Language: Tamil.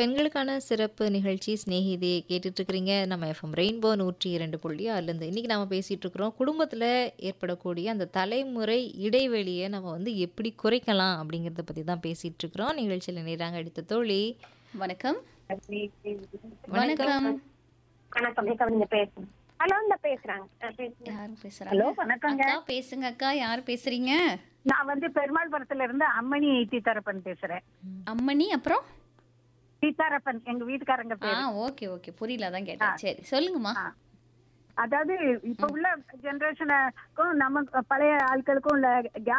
பெண்களுக்கான சிறப்பு நிகழ்ச்சி சிநேகிதியை கேட்டுட்டு இருக்கிறீங்க நம்ம எஃப்எம் ரெயின்போ நூற்றி இரண்டு புள்ளி அதுலேருந்து இன்றைக்கி நம்ம பேசிகிட்டு இருக்கிறோம் குடும்பத்தில் ஏற்படக்கூடிய அந்த தலைமுறை இடைவெளியை நம்ம வந்து எப்படி குறைக்கலாம் அப்படிங்கிறத பற்றி தான் பேசிகிட்டு இருக்கிறோம் நிகழ்ச்சியில் நேராங்க அடுத்த தோழி வணக்கம் வணக்கம் வணக்கம் அக்கா நீங்க பேசுங்க ஹலோ இந்த பேசுறாங்க அஹ் பேசுங்க. யார் பேசுறாங்க ஹலோ வணக்கங்க அக்கா பேசுங்க அக்கா யார் பேசுறீங்க நான் வந்து பெருமாள்புரத்துல இருந்து அம்மணி சீதாரப்பன் பேசுறேன் அம்மணி அப்புறம் சீதாரப்பன் எங்க வீட்டுக்காரங்க ஆ பேரு ஓகே ஓகே புரியல அதான் கேட்டேன் சரி சொல்லுங்கம்மா ஆ. அதாவது இப்ப உள்ள ஜெனரேஷனுக்கும் நம்ம பழைய ஆட்களுக்கும் உள்ள